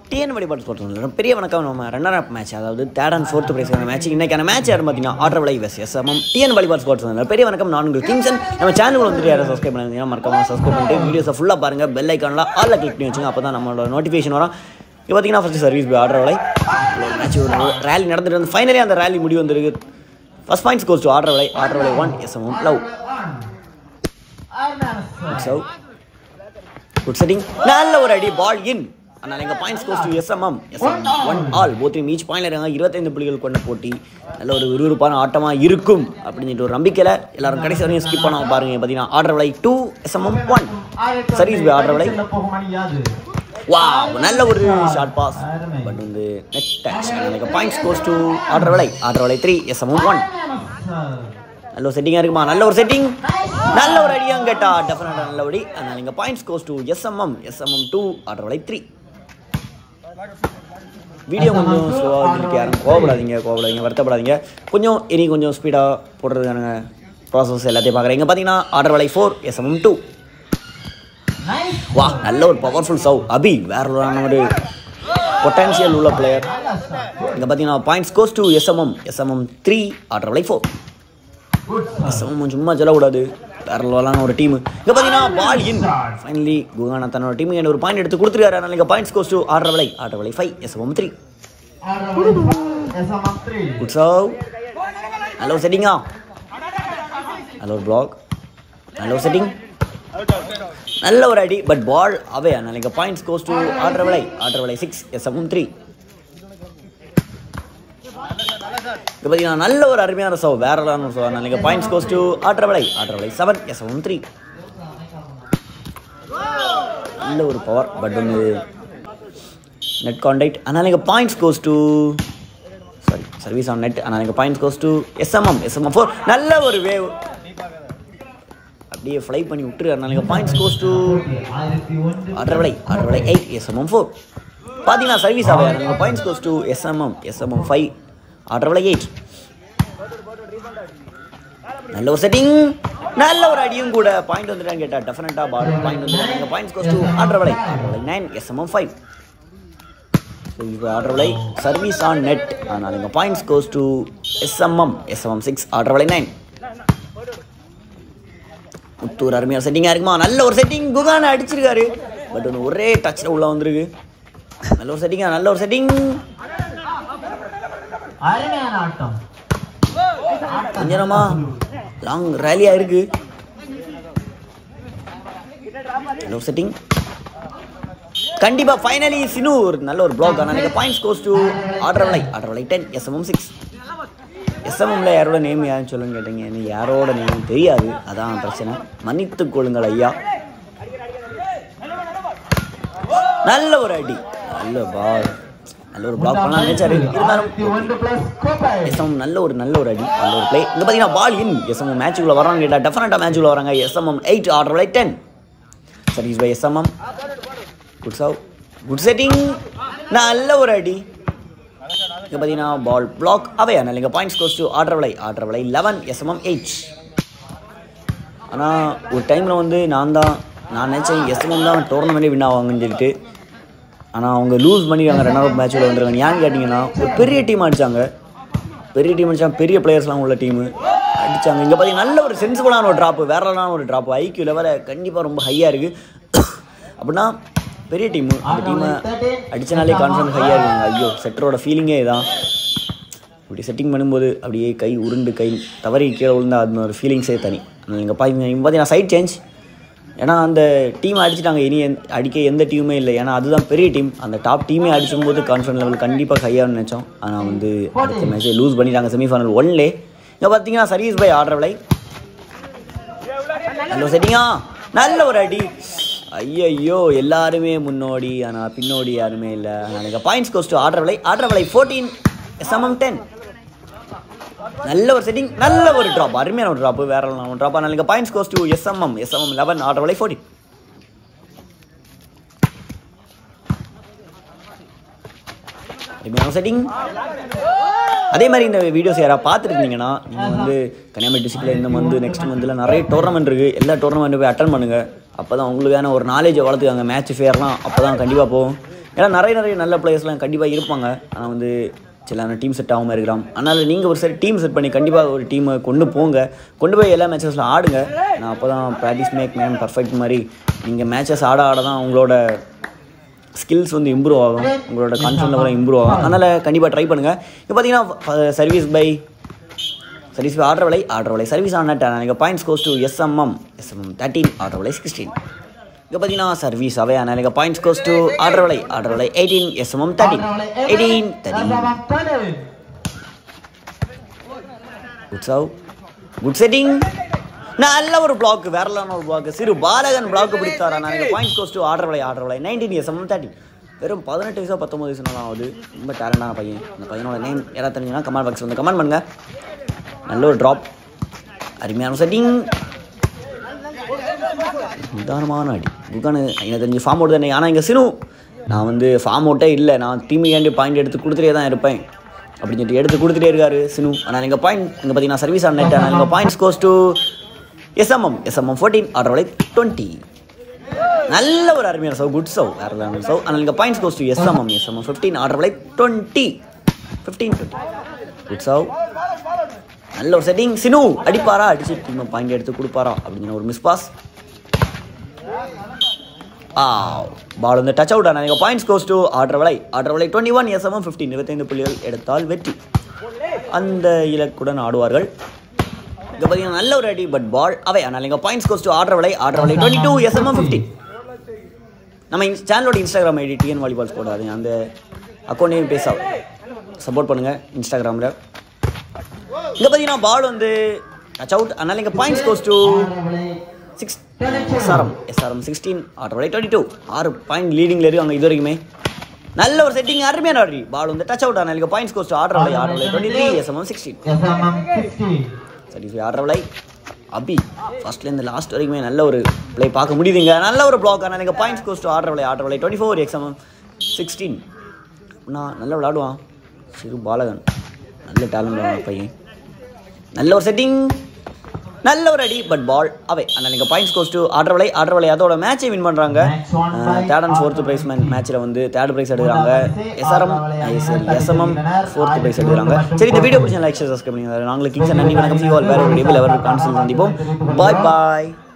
TN வழிபாடு sports பெரிய வணக்கம் நம்ம ரன்னர் அப் மேட்ச் அதாவது தேர்ட் அண்ட் ஃபோர்த் பிரைஸ்க்கான மேட்ச் இன்னைக்கான மேட்ச் யாரும் பார்த்தீங்கன்னா ஆர்டர் விலை வெஸ் எஸ் எம் டிஎன் வழிபாடு ஸ்போர்ட்ஸ் பெரிய வணக்கம் நான் உங்கள் கிங்சன் நம்ம சேனல் வந்துட்டு யாரும் சப்ஸ்கிரைப் பண்ணிருந்தீங்கன்னா மறக்காம சப்ஸ்கிரைப் பண்ணிட்டு வீடியோஸை ஃபுல்லாக பாருங்கள் பெல் ஐக்கானில் ஆலில் கிளிக் பண்ணி வச்சுங்க அப்போ தான் நம்மளோட நோட்டிஃபிகேஷன் வரும் இப்போ பார்த்தீங்கன்னா ஃபஸ்ட்டு சர்வீஸ் பை ஆர்டர் விலை மேட்ச் ஒரு ரேலி நடந்துட்டு வந்து ஃபைனலி அந்த ரேலி முடிவு வந்திருக்கு ஃபஸ்ட் பாயிண்ட்ஸ் கோஸ் டு ஆர்டர் விலை ஆர்டர் விலை one S M love so good setting நல்ல ஒரு அடி பால் இன் ஆனால் எங்கள் points goes to SMM SM one all போத்தையும் ஈச் பாயிண்ட் இருக்காங்க இருபத்தைந்து புள்ளிகள் கொண்ட போட்டி நல்ல ஒரு விறுவிறுப்பான ஆட்டமாக இருக்கும் அப்படின்னு ஒரு நம்பிக்கையில் எல்லாரும் கடைசி வரையும் ஸ்கிப் பண்ணாம பாருங்க பார்த்தீங்கன்னா ஆர்டர் விலை two SMM one service by ஆர்டர் விலை வா நல்ல ஒரு ஷார்ட் பாஸ் பட் வந்து நெட் டச் எனக்கு பாயிண்ட்ஸ் கோஸ் டு ஆர்டர் விலை ஆர்டர் விலை த்ரீ எஸ்எம்எம் ஒன் நல்ல ஒரு செட்டிங்காக இருக்குமா நல்ல ஒரு செட்டிங் நல்ல ஒரு அடியாக கேட்டா டெஃபினட்டாக நல்ல அடி அதனால் நீங்கள் points goes to SMM SMM two ஆர்டர் விலை த்ரீ வீடியோ கொஞ்சம் ஸ்லோவாக இருக்கு யாரும் கோவப்படாதீங்க கோவப்படாதீங்க வருத்தப்படாதீங்க கொஞ்சம் இனி கொஞ்சம் ஸ்பீடாக போடுறதுக்கான ப்ராசஸ் எல்லாத்தையும் பார்க்குறேன் இங்கே பார்த்தீங்கன்னா ஆர்டர் விலை ஃபோர் எஸ்எம்எம் டூ வா நல்ல ஒரு பவர்ஃபுல் சவ் அபி வேற ஒரு பொட்டன்ஷியல் உள்ள பிளேயர் இங்கே பார்த்தீங்கன்னா points goes to SMM SMM three ஆர்டர் விலை ஃபோர் எஸ்எம்எம் சும்மா சொல்லக்கூடாது வேற லெவலான ஒரு டீம் இங்கே பார்த்தீங்கன்னா பால் இன் ஃபைனலி குகானா தன்னோட டீமுக்கு என்ன ஒரு பாயிண்ட் எடுத்து கொடுத்துருக்காரு அதனால் இங்கே பாயிண்ட்ஸ் கோஸ் டு ஆர்டர் விலை ஆர்டர் விலை five SMM three good serve நல்ல ஒரு செட்டிங்கா நல்ல ஒரு பிளாக் நல்ல ஒரு செட்டிங் நல்ல ஒரு அடி பட் பால் அவே நாளைக்கு பாயிண்ட்ஸ் கோஸ் டு ஆர்டர் விலை ஆர்டர் விலை சிக்ஸ் எஸ் எம் த்ரீ இப்போ பார்த்தீங்கன்னா நல்ல ஒரு அருமையான சவ் வேற ஒரு சவ் நாளைக்கு பாயிண்ட்ஸ் கோஸ் டு ஆர்டர் விலை ஆர்டர் விலை செவன் எஸ் எம் த்ரீ நல்ல ஒரு பவர் பட் வந்து நெட் கான்டாக்ட் அதனால் நீங்கள் points goes to sorry service on net ஆனால் நீங்கள் points goes to SMM SMM four நல்ல ஒரு வேவ் அப்படியே ஃப்ளை பண்ணி விட்டுரு அதனால நீங்கள் பாயிண்ட்ஸ் கோஸ் டு ஆர்டர் விலை ஆர்டர் விலை எயிட் எஸ்எம்எம் ஃபோர் பார்த்தீங்கன்னா சர்வீஸ் ஆகும் நீங்கள் points goes to SMM SMM five ஆர்டர் விலை எயிட் நல்ல ஒரு செட்டிங் நல்ல ஒரு அடியும் கூட பாயிண்ட் வந்துட்டான்னு கேட்டால் டெஃபினட்டாக பால் பாயிண்ட் வந்துட்டாங்க நீங்கள் பாயிண்ட்ஸ் கோஸ் டு ஆர்டர் விலை ஆர்டர் விலை நைன் எஸ்எம்எம் ஃபைவ் ஸோ இப்போ ஆர்டர் விலை சர்வீஸ் ஆன் நெட் அதனால் நீங்கள் points goes to SMM SMM six ஆர்டர் விலை நைன் முத்தூர் அருமையான செட்டிங்காக இருக்குமா நல்ல ஒரு செட்டிங் குகான அடிச்சிருக்காரு பட் ஒன்று ஒரே டச்சில் உள்ள வந்திருக்கு நல்ல ஒரு செட்டிங்கா நல்ல ஒரு செட்டிங் அருமையான ஆட்டம் கொஞ்சமா லாங் ரேலியாக இருக்கு நல்ல ஒரு செட்டிங் கண்டிப்பாக ஃபைனலி சினு ஒரு நல்ல ஒரு பிளாக் ஆனால் எனக்கு பாயிண்ட்ஸ் கோஸ் டு ஆர்டர் விலை ஆர்டர் விலை டென் எஸ்எம்எம் சிக்ஸ் எஸ்எம்எம்ல யாரோட நேம் யாருன்னு சொல்லுங்க கேட்டீங்க எனக்கு யாரோட நேம் தெரியாது அதான் பிரச்சனை மன்னித்துக் கொள்ளுங்கள் ஐயா நல்ல ஒரு அடி நல்ல பால் நல்ல ஒரு பிளாக் பண்ணலாம் நினைச்சாரு இருந்தாலும் ஒன்று பிளஸ் கோப்பை எஸ்எம் நல்ல ஒரு நல்ல ஒரு அடி நல்ல ஒரு பிளே இங்கே பார்த்தீங்கன்னா பால் இன் எஸ்எம் மேட்சுக்குள்ள வராங்க கேட்டால் டெஃபினட்டாக மேட்சுக்குள்ள வராங்க எஸ்எம்எம் எயிட் ஆர்டர் விலை ten service by SMM good serve good setting நல்ல ஒரு அடி இங்கே பார்த்தீங்கன்னா பால் பிளாக் அவே ஆனால் இங்கே பாயிண்ட்ஸ் கோஸ் டு ஆர்டர் விலை ஆர்டர் விலை லெவன் எஸ்எம்எம் எயிட் ஆனால் ஒரு டைமில் வந்து நான் தான் நான் நினச்சேன் எஸ்எம்எம் தான் டோர்னமெண்ட்டே வின் ஆவாங்கன்னு சொல்லிட்டு ஆனால் அவங்க லூஸ் பண்ணிடுவாங்க ரெண்டாவது மேட்ச்சில் வந்துருக்காங்க ஏன்னு கேட்டிங்கன்னா ஒரு பெரிய டீம் அடித்தாங்க பெரிய டீம் அடித்தாங்க பெரிய பிளேயர்ஸ்லாம் உள்ள டீமு அடித்தாங்க இங்கே பார்த்தீங்கன்னா நல்ல ஒரு சென்சிபிளான ஒரு ட்ராப்பு வேறலான ஒரு ட்ராப்பு ஐக்கியூ லெவலில் கண்டிப்பாக ரொம்ப ஹையாக இருக்குது அப்படின்னா பெரிய டீமு அந்த டீமை அடித்தனாலே கான்ஃபிடன்ஸ் ஹையாக இருக்குங்க ஐயோ செட்டரோட ஃபீலிங்கே இதான் இப்படி செட்டிங் பண்ணும்போது அப்படியே கை உருண்டு கை தவறி கீழே விழுந்தா அது ஒரு ஃபீலிங்ஸே தனி நீங்கள் பார்த்தீங்க இப்போ பார்த்தீங்கன்னா சைட் சேஞ்ச் ஏன்னா அந்த டீம் அடிச்சிட்டாங்க இனி எந்த- அடிக்க எந்த டீமுமே இல்லை ஏன்னா அதுதான் பெரிய டீம் அந்த டாப் டீமே அடிச்சும்போது கான்ஃபிடன்ஸ் லெவல் கண்டிப்பாக ஹையாக நினச்சோம் ஆனால் வந்து அடுத்த மேட்ச்சே லூஸ் பண்ணிட்டாங்க செமிஃபைனல் ஒன்லே இங்கே பார்த்தீங்கன்னா சர்வீஸ் பை ஆர்டர் விலை நல்ல செட்டிங்கா நல்ல ஒரு அடி ஐயையோ எல்லாருமே முன்னோடி ஆனால் பின்னோடி யாருமே இல்லை அதனால் பாயிண்ட்ஸ் கோஸ் டு ஆர்டர் விலை ஆர்டர் விலை ஃபோர்டீன் எஸ்எம்எம் டென் நல்ல ஒரு செட்டிங் நல்ல ஒரு ட்ராப் அருமையான ஒரு ட்ராப் வேற ஒரு ட்ராப் அதனால points goes to SMM SMM eleven ஆர்டர் விலை ஃபோர்டீன் அருமையான செட்டிங் அதே மாதிரி இந்த வீடியோஸ் யாராவது பார்த்துருந்தீங்கன்னா நீங்கள் வந்து கன்னியாகுமரி டிஸ்ட்ரிக்டில் இந்த மந்த் நெக்ஸ்ட் மந்தில் நிறைய டோர்னமெண்ட் இருக்குது எல்லா டோர்னமெண்ட்டு போய் அட்டன் பண்ணுங்கள் அப்போ தான் உங்களுக்கான ஒரு நாலேஜை வளர்த்துக்காங்க மேட்ச் ஃபேர்லாம் அப்போ தான் கண்டிப்பாக போகும் ஏன்னா நிறைய நிறைய நல்ல பிளேயர்ஸ்லாம் கண்டிப்பாக இருப்பாங்க ஆனால் வந்து சில டீம் செட் ஆகாமல் இருக்கிறோம் அதனால் நீங்கள் ஒரு சரி டீம் செட் பண்ணி கண்டிப்பாக ஒரு டீமை கொண்டு போங்க கொண்டு போய் எல்லா மேட்சஸில் ஆடுங்க நான் அப்போ தான் ப்ராக்டிஸ் மேக் மேன் பர்ஃபெக்ட் மாதிரி நீங்கள் மேட்சஸ் ஆட ஆட தான் உங்களோட ஸ்கில்ஸ் வந்து இம்ப்ரூவ் ஆகும் உங்களோட கான்ஃபிடன்ஸ் லெவலும் இம்ப்ரூவ் ஆகும் அதனால் கண்டிப்பாக ட்ரை பண்ணுங்கள் இப்போ பார்த்தீங்கன்னா சர்வீஸ் பை சர்வீஸ் பை ஆர்டர் விலை ஆர்டர் விலை சர்வீஸ் ஆன் நட் நீங்கள் points goes to SMM SMM thirteen ஆர்டர் விலை சிக்ஸ்டீன் இங்கே பார்த்தீங்கன்னா சர்வீஸ் அவே ஆனால் பாயிண்ட்ஸ் கோஸ் டு ஆர்டர் விலை ஆர்டர் விலை eighteen SMM thirteen eighteen thirteen good serve good setting நல்ல ஒரு பிளாக் வேறலான ஒரு பிளாக் சிறு பாலகன் பிளாக் பிடித்தாரா நான் பாயிண்ட்ஸ் கோஸ் டு ஆர்டர் விலை ஆர்டர் விலை நைன்டீன் இயர்ஸ் செவன் தேர்ட்டி வெறும் பதினெட்டு வயசோ பத்தொம்பது வயசு நாள் ஆகுது ரொம்ப டேலண்டான பையன் அந்த பையனோட நேம் யாராவது தெரிஞ்சுன்னா கமெண்ட் பாக்ஸ் வந்து கமெண்ட் பண்ணுங்க நல்ல ஒரு ட்ராப் அருமையான செட்டிங் நிதானமான அடி குகானு எனக்கு தெரிஞ்சு ஃபார்ம் அவுட் தானே ஆனால் இங்கே சினு நான் வந்து ஃபார்ம் அவுட்டே இல்லை நான் டீமுக்காண்டி பாயிண்ட் எடுத்து கொடுத்துட்டே தான் இருப்பேன் அப்படின்னு சொல்லிட்டு எடுத்து கொடுத்துட்டே இருக்காரு சினு ஆனால் நீங்கள் பாயிண்ட் இங்கே பார்த்தீங்கன்னா சர்வீஸ் ஆன் நெட் ஆனால் நீங்கள் points goes to SMM SMM fourteen ஆர்டர் விலை டுவெண்ட்டி நல்ல ஒரு அருமையான சவ் குட் சவ் வேறு லெவல் சவ் ஆனால் நீங்கள் points goes to SMM SMM fifteen ஆர்டர் விலை twenty fifteen twenty good serve நல்ல ஒரு செட்டிங் சினு அடிப்பாரா அடிச்சு டீம் பாயிண்ட் எடுத்து கொடுப்பாரா அப்படின்னு ஒரு மிஸ் பாஸ் ஆ பால் வந்து டச் அவுட் ஆனால் நீங்கள் பாயிண்ட்ஸ் கோஸ் டு ஆர்டர் விலை ஆர்டர் விலை டுவெண்ட்டி ஒன் எஸ்எம்எம் ஃபிஃப்டீன் இருபத்தைந்து புள்ளிகள் எடுத்தால் வெற்றி அந்த இலக்குடன் ஆடுவார்கள் இங்கே பார்த்தீங்கன்னா நல்ல ஒரு அடி பட் பால் அவை ஆனால் நீங்கள் பாயிண்ட்ஸ் கோஸ் டு ஆர்டர் விலை ஆர்டர் விலை டுவெண்ட்டி டூ எஸ்எம்எம் ஃபிஃப்டீன் நம்ம இன் சேனலோட இன்ஸ்டாகிராம் ஐடி டிஎன் வாலிபால்ஸ் போடாது அந்த அக்கௌண்ட்டையும் பேச சப்போர்ட் பண்ணுங்கள் இன்ஸ்டாகிராமில் இங்கே பார்த்தீங்கன்னா பால் வந்து டச் அவுட் அதனால் இங்கே points goes to six SRM SRM sixteen ஆர்டர் விலை டுவெண்ட்டி டூ ஆறு பாயிண்ட் லீடிங்கில் இருக்கு அங்கே இது வரைக்குமே நல்ல ஒரு செட்டிங் அருமையான ஆடி பால் வந்து டச் அவுட் ஆனால் பாயிண்ட்ஸ் கோஸ்ட் ஆர்டர் விலை ஆர்டர் விலை டுவெண்ட்டி த்ரீ எஸ்எம்எம் சிக்ஸ்டீன் சரி ஆர்டர் விலை அபி ஃபர்ஸ்ட்லேருந்து லாஸ்ட் வரைக்குமே நல்ல ஒரு ப்ளே பார்க்க முடியுதுங்க நல்ல ஒரு பிளாக் ஆனால் எனக்கு பாயிண்ட்ஸ் கோஸ்ட் ஆர்டர் விலை ஆர்டர் விலை டுவெண்ட்டி ஃபோர் எக்ஸ்எம்எம் சிக்ஸ்டீன் நான் நல்லா விளாடுவான் சிறு பாலகன் நல்ல டேலண்ட் பையன் நல்ல ஒரு செட்டிங் நல்ல ஒரு அடி பட் பால் அவை ஆனால் நீங்கள் பாயிண்ட்ஸ் கோஸ் டு ஆர்டர் விலை ஆர்டர் விலை அதோட மேட்சை வின் பண்ணுறாங்க தேர்ட் அண்ட் ஃபோர்த்து ப்ரைஸ் மேட்ச்சில் வந்து தேர்ட் ப்ரைஸ் எடுக்கிறாங்க எஸ்ஆர்எம் சரி எஸ்எம்எம் ஃபோர்த் ப்ரைஸ் எடுக்கிறாங்க சரி இந்த வீடியோ பிடிச்ச லைக் சப்ஸ்கிரைப் பண்ணுங்க நாங்களுக்கு கிங்ஸ் நன்றி வணக்கம் சி ஆல் வேறு ஒரு டேபிள் எவர் கான்சல் சந்திப்போம் பாய் பாய்